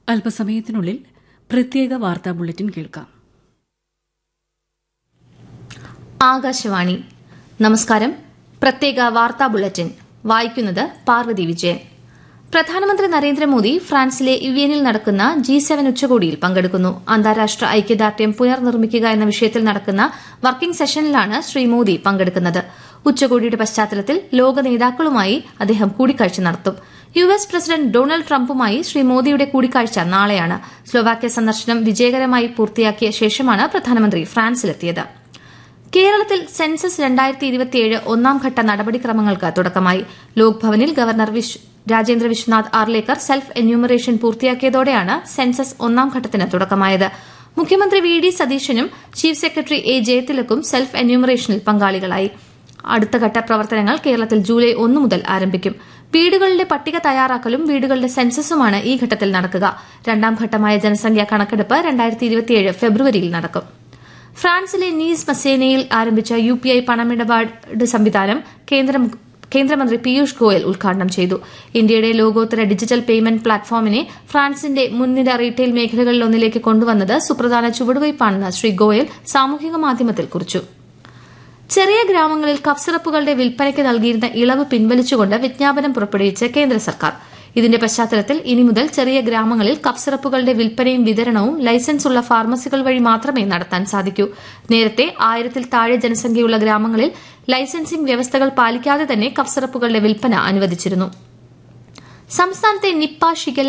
അല്പസമയത്തിനുള്ളിൽ പ്രത്യേക വാർത്താ ബുള്ളറ്റിൻ കേൾക്കാം ആകാശവാണി നമസ്കാരം പ്രത്യേക വാർത്താ ബുള്ളറ്റിൻ വായിക്കുന്നത് പാർവതി വിജയൻ പ്രധാനമന്ത്രി നരേന്ദ്രമോദി ഫ്രാൻസിലെ ഇവിയനിൽ നടക്കുന്ന ജി സെവൻ ഉച്ചകോടിയിൽ പങ്കെടുക്കുന്നു അന്താരാഷ്ട്ര ഐക്യദാർഢ്യം പുനർനിർമ്മിക്കുക എന്ന വിഷയത്തിൽ നടക്കുന്ന വർക്കിംഗ് സെഷനിലാണ് ശ്രീ മോദി പങ്കെടുക്കുന്നത് ഉച്ചകോടിയുടെ പശ്ചാത്തലത്തിൽ ലോക നേതാക്കളുമായി അദ്ദേഹം കൂടിക്കാഴ്ച നടത്തും യു എസ് പ്രസിഡന്റ് ഡൊണാൾഡ് ട്രംപുമായി ശ്രീ മോദിയുടെ കൂടിക്കാഴ്ച നാളെയാണ് സ്ലോവാക്യ സന്ദർശനം വിജയകരമായി പൂർത്തിയാക്കിയ ശേഷമാണ് പ്രധാനമന്ത്രി ഫ്രാൻസിലെത്തിയത് കേരളത്തിൽ സെൻസസ് രണ്ടായിരത്തി ഇരുപത്തിയേഴ് ഒന്നാം ഘട്ട നടപടിക്രമങ്ങൾക്ക് തുടക്കമായി ലോക്ഭവനിൽ governor Rajendra Vishwanath Arlekar self enumeration പൂർത്തിയാക്കിയതോടെയാണ് സെൻസസ് ഒന്നാം ഘട്ടത്തിന് തുടക്കമായത് മുഖ്യമന്ത്രി വി ഡി സതീശനും ചീഫ് സെക്രട്ടറി എ ജയതിലക്കും സെൽഫ് എന്യൂമറേഷനിൽ പങ്കാളികളായി അടുത്തഘട്ട പ്രവർത്തനങ്ങൾ കേരളത്തിൽ ജൂലൈ ഒന്ന് മുതൽ ആരംഭിക്കും വീടുകളുടെ പട്ടിക തയ്യാറാക്കലും വീടുകളുടെ സെൻസസുമാണ് ഈ ഘട്ടത്തിൽ നടക്കുക രണ്ടാം ഘട്ടമായ ജനസംഖ്യാ കണക്കെടുപ്പ് രണ്ടായിരത്തി ഇരുപത്തിയേഴ് ഫെബ്രുവരിയിൽ നടക്കും ഫ്രാൻസിലെ നീസ് മസേനയിൽ ആരംഭിച്ച യു പി ഐ പണമിടപാട് സംവിധാനം കേന്ദ്രമന്ത്രി പീയൂഷ് ഗോയൽ ഉദ്ഘാടനം ചെയ്തു ഇന്ത്യയുടെ ലോകോത്തര ഡിജിറ്റൽ പേയ്മെന്റ് പ്ലാറ്റ്ഫോമിനെ ഫ്രാൻസിന്റെ മുൻനിര റീറ്റെയിൽ മേഖലകളിലൊന്നിലേക്ക് കൊണ്ടുവന്നത് സുപ്രധാന ചുവടുവയ്പാണെന്ന് ശ്രീ ഗോയൽ സാമൂഹിക മാധ്യമത്തിൽ കുറിച്ചു ചെറിയ ഗ്രാമങ്ങളിൽ കഫ് സിറപ്പുകളുടെ വിൽപ്പനയ്ക്ക് നൽകിയിരുന്ന ഇളവ് പിൻവലിച്ചുകൊണ്ട് വിജ്ഞാപനം പുറപ്പെടുവിച്ച് കേന്ദ്ര സർക്കാർ ഇതിന്റെ പശ്ചാത്തലത്തിൽ ഇനി മുതൽ ചെറിയ ഗ്രാമങ്ങളിൽ കഫ് സിറപ്പുകളുടെ വിൽപ്പനയും വിതരണവും ലൈസൻസ് ഉള്ള ഫാർമസികൾ വഴി മാത്രമേ നടത്താൻ സാധിക്കൂ നേരത്തെ ആയിരത്തിൽ താഴെ ജനസംഖ്യയുള്ള ഗ്രാമങ്ങളിൽ ലൈസൻസിംഗ് വ്യവസ്ഥകൾ പാലിക്കാതെ തന്നെ കഫ് സിറപ്പുകളുടെ വിൽപ്പന അനുവദിച്ചിരുന്നു സംസ്ഥാനത്തെ നിപ്പ ഷിഗല്ല